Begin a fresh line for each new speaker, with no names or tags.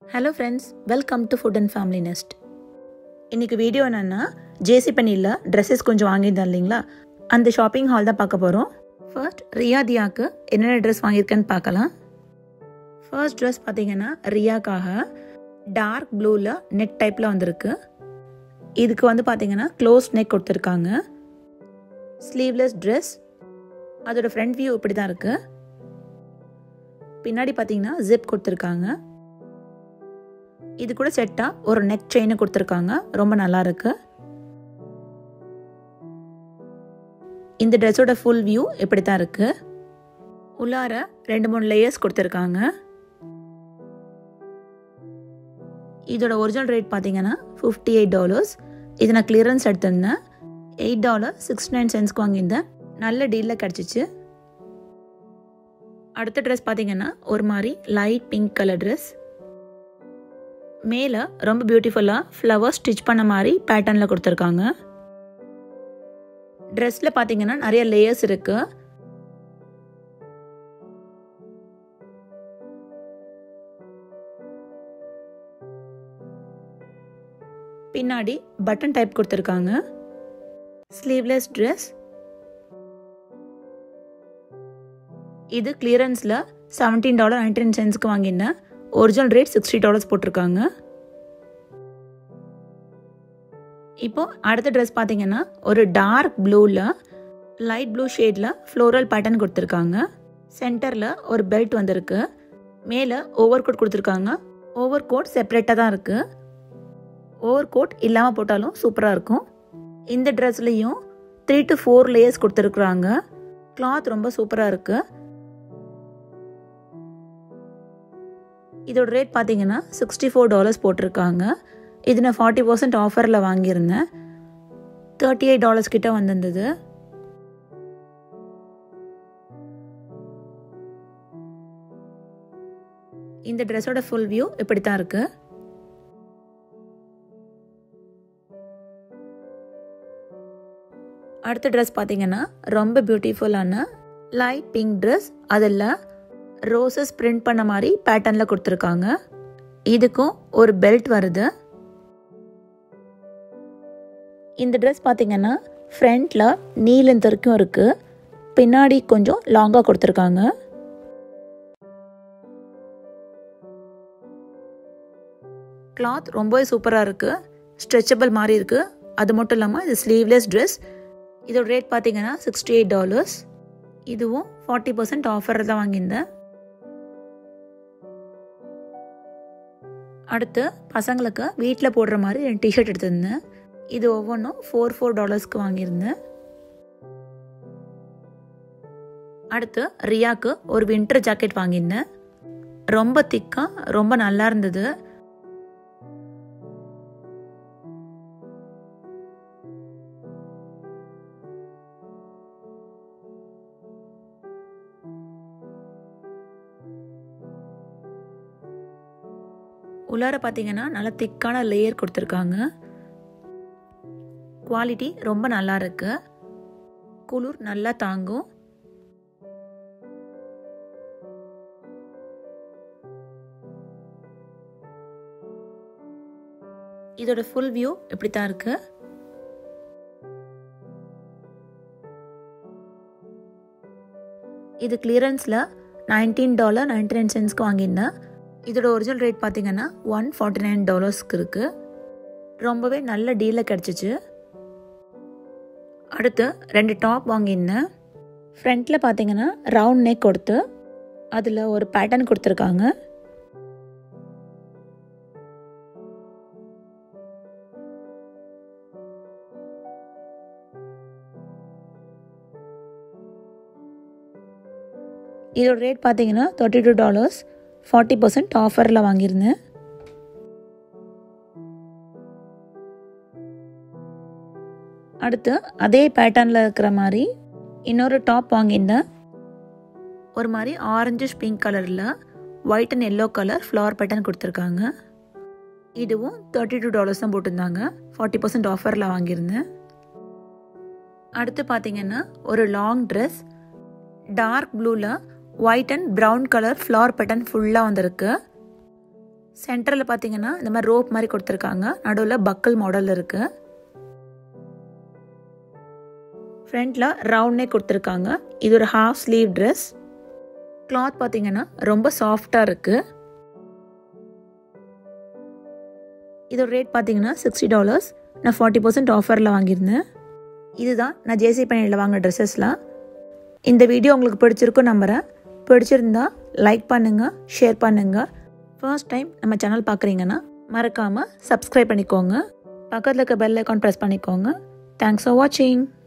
hello friends welcome to food and family nest இன்றைக்கி video என்னென்னா ஜேசி பனியில் ட்ரெஸ்ஸஸ் கொஞ்சம் வாங்கியிருந்தேன் இல்லைங்களா அந்த ஷாப்பிங் ஹால் தான் பார்க்க போகிறோம் ஃபர்ஸ்ட் ரியாதியாவுக்கு என்னென்ன ட்ரெஸ் வாங்கியிருக்கேன்னு பார்க்கலாம் ஃபர்ஸ்ட் ட்ரெஸ் பார்த்தீங்கன்னா ரியாக்காக டார்க் ப்ளூவில் நெக் டைப்பில் வந்திருக்கு இதுக்கு வந்து பார்த்தீங்கன்னா க்ளோஸ் நெக் கொடுத்துருக்காங்க ஸ்லீவ்லெஸ் ட்ரெஸ் அதோட ஃப்ரண்ட் வியூ இப்படி தான் இருக்குது பின்னாடி பார்த்தீங்கன்னா ஜிப் கொடுத்துருக்காங்க இது கூட செட்டாக ஒரு நெக் செயினை கொடுத்துருக்காங்க ரொம்ப நல்லா இருக்கு இந்த ட்ரெஸ்ஸோட ஃபுல் வியூ இப்படி தான் இருக்கு உள்ளார ரெண்டு மூணு லேயர்ஸ் கொடுத்துருக்காங்க இதோட ஒரிஜினல் ரேட் பார்த்தீங்கன்னா ஃபிஃப்டி எயிட் டாலர்ஸ் இது நான் கிளியரன்ஸ் எடுத்திருந்தேன் எயிட் டாலர் சிக்ஸ்டி நைன் சென்ஸ்க்கு வாங்கியிருந்தேன் நல்ல டீலில் கிடச்சிச்சு அடுத்த ட்ரெஸ் பார்த்தீங்கன்னா ஒரு மாதிரி லைட் பிங்க் கலர் ட்ரெஸ் மேலே ரொம்ப பியூட்டிஃபுல்லாக ஃப்ளவர் ஸ்டிச் பண்ண மாதிரி பேட்டர்னில் கொடுத்துருக்காங்க ட்ரெஸ்ஸில் பார்த்தீங்கன்னா நிறைய லேயர்ஸ் இருக்கு பின்னாடி பட்டன் டைப் கொடுத்துருக்காங்க ஸ்லீவ்லெஸ் ட்ரெஸ் இது கிளியரன்ஸில் செவன்டீன் டாலர் நைன்டீன் சென்ஸ்க்கு வாங்கியிருந்தேன் ஒரிஜினல் ரேட் சிக்ஸ்டி டாலர்ஸ் போட்டிருக்காங்க இப்போ அடுத்த ட்ரெஸ் பார்த்தீங்கன்னா ஒரு டார்க் ப்ளூவில் லைட் ப்ளூ ஷேடில் ஃப்ளோரல் பேட்டர்ன் கொடுத்துருக்காங்க சென்டரில் ஒரு பெல்ட் வந்திருக்கு மேலே ஓவர் கோட் கொடுத்துருக்காங்க ஓவர் கோட் செப்பரேட்டாக தான் இருக்குது ஓவர் கோட் இல்லாமல் போட்டாலும் சூப்பராக இருக்கும் இந்த ட்ரெஸ்லேயும் த்ரீ டு ஃபோர் லேயர்ஸ் கொடுத்துருக்குறாங்க கிளாத் ரொம்ப சூப்பராக இருக்குது இதோட ரேட் பார்த்தீங்கன்னா சிக்ஸ்டி ஃபோர் டாலர்ஸ் போட்டிருக்காங்க இது நான் ஃபார்ட்டி பர்சன்ட் ஆஃபரில் வாங்கியிருந்தேன் தேர்ட்டி எயிட் டாலர்ஸ் கிட்ட வந்திருந்தது இந்த ட்ரெஸ்ஸோட ஃபுல் வியூ இப்படி தான் இருக்கு அடுத்த ட்ரெஸ் பார்த்தீங்கன்னா ரொம்ப பியூட்டிஃபுல்லான லைட் பிங்க் ட்ரெஸ் அதில் ரோசஸ் பிரிண்ட் பண்ண மாதிரி பேட்டர்னில் கொடுத்துருக்காங்க இதுக்கும் ஒரு பெல்ட் வருது இந்த ட்ரெஸ் பார்த்தீங்கன்னா ஃப்ரண்ட்டில் நீ லென்த் வரைக்கும் இருக்குது பின்னாடி கொஞ்சம் லாங்காக கொடுத்துருக்காங்க கிளாத் ரொம்பவே சூப்பராக இருக்குது ஸ்ட்ரெச்சபிள் மாதிரி இருக்குது அது மட்டும் இல்லாமல் இது ஸ்லீவ்லெஸ் ட்ரெஸ் இதோட ரேட் பார்த்தீங்கன்னா சிக்ஸ்டி எயிட் டாலர்ஸ் இதுவும் ஃபார்ட்டி பர்சன்ட் ஆஃபரில் தான் வாங்கியிருந்தேன் அடுத்து பசங்களுக்கு வீட்டில் போடுற மாதிரி ரெண்டு டிஷர்ட் எடுத்திருந்தேன் இது ஒவ்வொன்றும் ஃபோர் ஃபோர் டாலர்ஸ்க்கு வாங்கியிருந்தேன் அடுத்து ரியாக்கு ஒரு வின்டர் ஜாக்கெட் வாங்கியிருந்தேன் ரொம்ப திக்காக ரொம்ப நல்லா இருந்தது உள்ளார பார்த்தீங்கன்னா நல்லா திக்கான லேயர் கொடுத்துருக்காங்க குவாலிட்டி ரொம்ப நல்லா இருக்கு குளிர் நல்லா தாங்கும் இதோட ஃபுல் வியூ இப்படி தான் இருக்கு இது கிளியரன்ஸில் நைன்டீன் டாலர் நைன்டி நைன் சென்ஸ்க்கு வாங்கியிருந்தேன் இதோட ஒரிஜினல் ரேட் பார்த்தீங்கன்னா ஒன் ஃபார்ட்டி நைன் டாலர்ஸ்க்கு இருக்குது ரொம்பவே நல்ல டீலில் கிடச்சிச்சு அடுத்து ரெண்டு டாப் வாங்கியிருந்தேன் ஃப்ரண்ட்டில் பார்த்தீங்கன்னா ரவுண்ட் நெக் கொடுத்து அதில் ஒரு பேட்டர்ன் கொடுத்துருக்காங்க இதோட ரேட் பார்த்தீங்கன்னா thirty two dollars forty percent ஆஃபரில் வாங்கியிருந்தேன் அடுத்து அதே பேட்டர்னில் இருக்கிற மாதிரி இன்னொரு டாப் வாங்கியிருந்தேன் ஒரு மாதிரி ஆரஞ்சிஷ் பிங்க் கலரில் white and yellow colour flower pattern கொடுத்துருக்காங்க இதுவும் தேர்ட்டி டூ டாலர்ஸ் தான் போட்டிருந்தாங்க ஃபார்ட்டி பர்சன்ட் ஆஃபரில் வாங்கியிருந்தேன் அடுத்து பார்த்தீங்கன்னா ஒரு லாங் ட்ரெஸ் டார்க் ப்ளூவில் white and brown colour flower pattern ஃபுல்லாக வந்திருக்கு சென்டரில் பார்த்தீங்கன்னா இந்த மாதிரி ரோப் மாதிரி கொடுத்துருக்காங்க நடுவில் பக்கல் மாடல் இருக்குது ஃப்ரண்ட்டில் ரவுண்ட் நெக் கொடுத்துருக்காங்க இது ஒரு ஹாஃப் ஸ்லீவ் ட்ரெஸ் கிளாத் பார்த்தீங்கன்னா ரொம்ப சாஃப்டாக இருக்குது இதோட ரேட் பார்த்தீங்கன்னா சிக்ஸ்டி டாலர்ஸ் நான் ஃபார்ட்டி பர்சன்ட் ஆஃபரில் வாங்கியிருந்தேன் இதுதான் நான் ஜேசி பணியில் வாங்கின ட்ரெஸ்ஸஸ்லாம் இந்த வீடியோ உங்களுக்கு பிடிச்சிருக்கும் நம்புகிறேன் பிடிச்சிருந்தா லைக் பண்ணுங்கள் ஷேர் பண்ணுங்கள் ஃபர்ஸ்ட் டைம் நம்ம சேனல் பார்க்குறீங்கன்னா மறக்காமல் சப்ஸ்கிரைப் பண்ணிக்கோங்க பக்கத்தில் இருக்க பெல் ஐக்கான் ப்ரெஸ் பண்ணிக்கோங்க தேங்க்ஸ் ஃபார் வாட்சிங்